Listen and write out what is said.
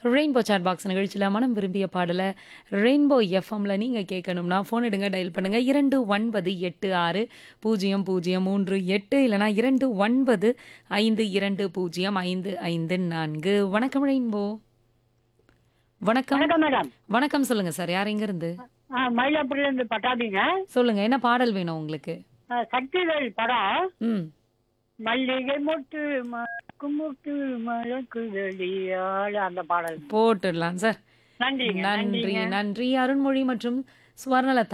rainbow chat box நிகழ்ச்சியில் மனம் விரும்பிய பாடலை ரெயின்போ எஃப்எம்ல நீங்கள் கேட்கணும்னா ஃபோன் எடுங்க டயல் பண்ணுங்க இரண்டு ஒன்பது எட்டு ஆறு பூஜ்ஜியம் பூஜ்ஜியம் மூன்று எட்டு இல்லைனா இரண்டு ஒன்பது ஐந்து இரண்டு பூஜ்ஜியம் ஐந்து ஐந்து நான்கு வணக்கம் ரெயின்போ வணக்கம் வணக்கம் மேடம் வணக்கம் சொல்லுங்க சார் யார் எங்க இருந்து ஆ, மயிலாப்பூர்ல இருந்து பட்டாபிங்க சொல்லுங்க என்ன பாடல் வேணும் உங்களுக்கு ஆ, சக்திவேல் படம் ம் மல்லிகை மொட்டு மக்கு முட்டு மலக்குதடியாள் அந்த பாடல் போட்டுடலாம் சார் நன்றிங்க நன்றி நன்றிங்க நன்றி அருண்மொழி மற்றும் சுவர்ணலதா